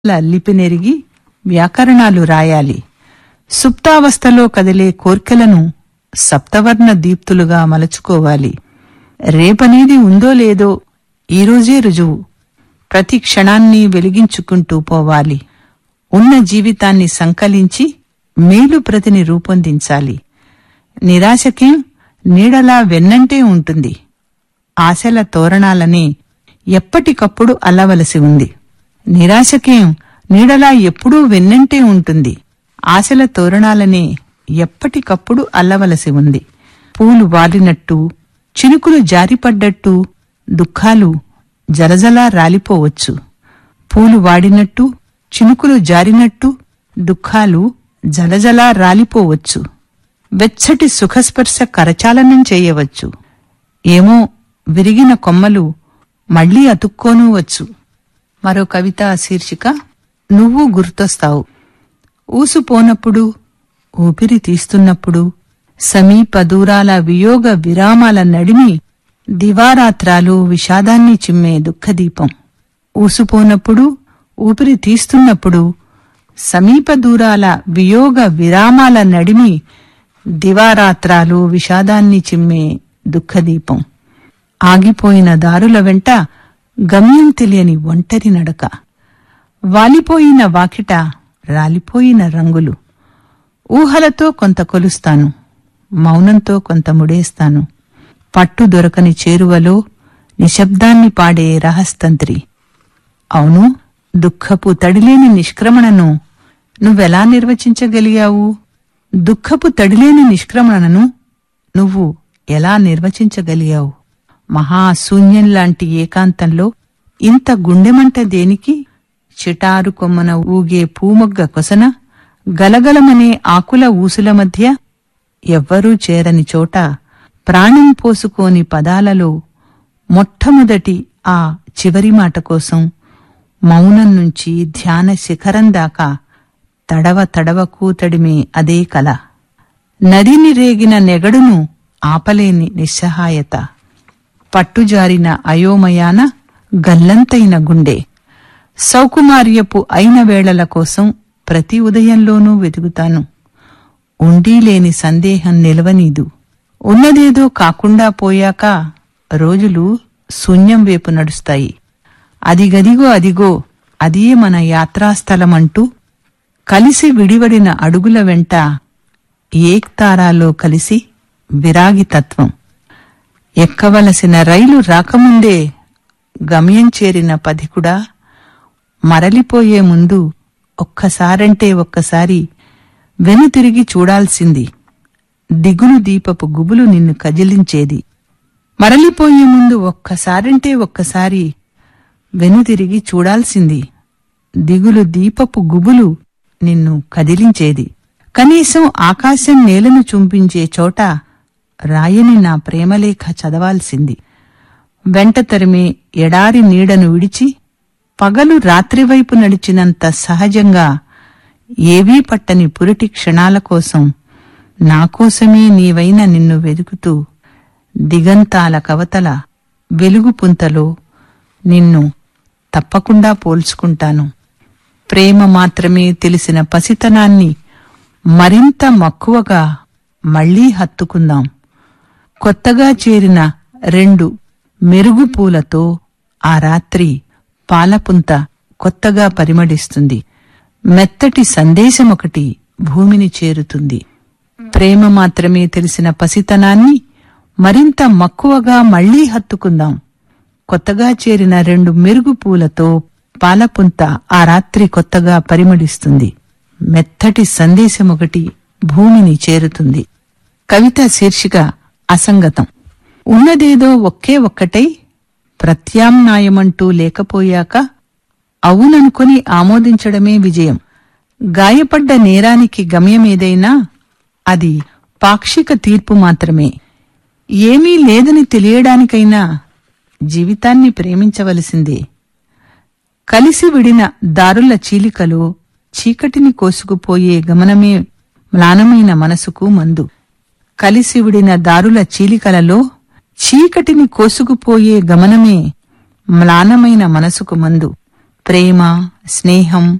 లిపినెరిగి వ్యాకరణాలు రాయాలి సుప్తావస్థలో కదిలే కోర్కెలను సప్తవర్ణ దీప్తులుగా మలచుకోవాలి రేపనేది ఉందో లేదో ఈరోజే రుజువు ప్రతి క్షణాన్ని వెలిగించుకుంటూ పోవాలి ఉన్న జీవితాన్ని సంకలించి మేలు ప్రతిని రూపొందించాలి నిరాశకేం నీడలా వెన్నంటే ఉంటుంది ఆశల తోరణాలని ఎప్పటికప్పుడు అల్లవలసి ఉంది నిరాశకేం నీడలా ఎప్పుడూ వెన్నంటే ఉంటుంది ఆశల తోరణాలనే ఎప్పటికప్పుడు అల్లవలసి ఉంది పూలు వాలినట్టు చినుకులు జారిపడ్డట్టు దుఃఖాలు జలజలా రాలిపోవచ్చు పూలు వాడినట్టు చినుకులు జారినట్టు దుఃఖాలు జలజలా రాలిపోవచ్చు వెచ్చటి సుఖస్పర్శ కరచాలనం చేయవచ్చు ఏమో విరిగిన కొమ్మలు మళ్లీ అతుక్కోనూ వచ్చు మరో కవిత శీర్షిక నువ్వు గుర్తొస్తావు ఊసుపోనప్పుడు ఊపిరి తీస్తున్నప్పుడు సమీప దూరాల వియోగ విరామాల నడిమి దివారాత్రాలు విషాదాన్ని చిమ్మే దుఃఖదీపం ఊసుపోనప్పుడు ఊపిరి తీస్తున్నప్పుడు సమీప దూరాల వియోగ విరామాల నడిమి దివారాత్రాలు విషాదాన్ని చిమ్మే దుఃఖదీపం ఆగిపోయిన దారుల వెంట గమ్యం తెలియని ఒంటరి నడక వాలిపోయిన వాకిట రాలిపోయిన రంగులు ఊహలతో కొంత కొలుస్తాను మౌనంతో కొంత ముడేస్తాను పట్టు దొరకని చేరువలో నిశ్శబ్దాన్ని పాడే రహస్తంత్రి అవును దుఃఖపు తడిలేని నిష్క్రమణను నువ్వెలా నిర్వచించగలిగావు దుఃఖపు తడిలేని నిష్క్రమణను నువ్వు ఎలా నిర్వచించగలిగావు మహాశూన్యంలాంటి ఏకాంతంలో ఇంత గుండెమంట దేనికి చిటారు కొమ్మన ఊగే పూమొగ్గ కొసన గలగలమనే ఆకుల ఊసుల మధ్య ఎవ్వరూ చేరని చోట ప్రాణం పోసుకోని పదాలలో మొట్టమొదటి ఆ చివరి మాట కోసం మౌనం నుంచి ధ్యాన శిఖరం దాకా తడవ తడవ కూతడిమే అదే కల నదిని రేగిన నెగడును ఆపలేని నిస్సహాయత పట్టుజారిన అయోమయాన గల్లంతైన గుండె సౌకుమార్యపు అయిన వేళల కోసం ప్రతి ఉదయంలోనూ వెతుకుతాను ఉండీలేని సందేహం నిలవనీదు ఉన్నదేదో కాకుండా పోయాక రోజులు శూన్యం వైపు నడుస్తాయి అదిగదిగో అదిగో అదే మన యాత్రాస్థలమంటూ కలిసి విడివడిన అడుగుల వెంట ఏక్తారాలో కలిసి విరాగితత్వం ఎక్కవలసిన రైలు రాకముందే గమ్యం చేరిన పధికుడా మరలిపోయే ముందు ఒక్కసారంటే ఒక్కసారి వెనుతిరిగి చూడాల్సింది దిగులు దీపపు గుబులు నిన్ను కదిలించేది మరలిపోయే ముందు ఒక్కసారంటే ఒక్కసారి వెనుతిరిగి చూడాల్సింది దిగులు దీపపు గుబులు నిన్ను కదిలించేది కనీసం ఆకాశం నేలను చుంపించే చోట రాయని నా ప్రేమలేఖ చదవాల్సింది వెంట తరిమే ఎడారి నీడను విడిచి పగలు రాత్రివైపు నడిచినంత సహజంగా ఏవీ పట్టని పురిటి క్షణాల కోసం నాకోసమే నీవైన నిన్ను వెదుకుతూ దిగంతాల కవతల వెలుగు పుంతలో నిన్ను తప్పకుండా పోల్చుకుంటాను ప్రేమ మాత్రమే తెలిసిన పసితనాన్ని మరింత మక్కువగా మళ్లీ హత్తుకుందాం కొత్తగా చేరిన రెండు మెరుగు పూలతో ఆ రాత్రి పాలపుంత కొత్తగా పరిమళిస్తుంది మెత్తటి సందేశమొకటి భూమిని చేరుతుంది ప్రేమ మాత్రమే తెలిసిన పసితనాన్ని మరింత మక్కువగా మళ్లీ హత్తుకుందాం కొత్తగా చేరిన రెండు మెరుగు పూలతో పాలపుంత ఆ రాత్రి కొత్తగా పరిమళిస్తుంది మెత్తటి సందేశమొకటి భూమిని చేరుతుంది కవిత శీర్షిక అసంగతం ఉన్నదేదో ఒకే ఒక్కటై ప్రత్యామ్నాయమంటూ లేకపోయాక అవుననుకొని ఆమోదించడమే విజయం గాయపడ్డ నేరానికి గమ్యమేదైనా అది పాక్షిక తీర్పు మాత్రమే ఏమీ లేదని తెలియడానికైనా జీవితాన్ని ప్రేమించవలసిందే కలిసి విడిన దారుల చీలికలో చీకటిని కోసుకుపోయే గమనమే మ్లానమైన మనసుకు మందు కలిసి విడిన దారుల చీలికలలో చీకటిని కోసుకుపోయే గమనమే మ్లానమైన మనసుకు మందు ప్రేమ స్నేహం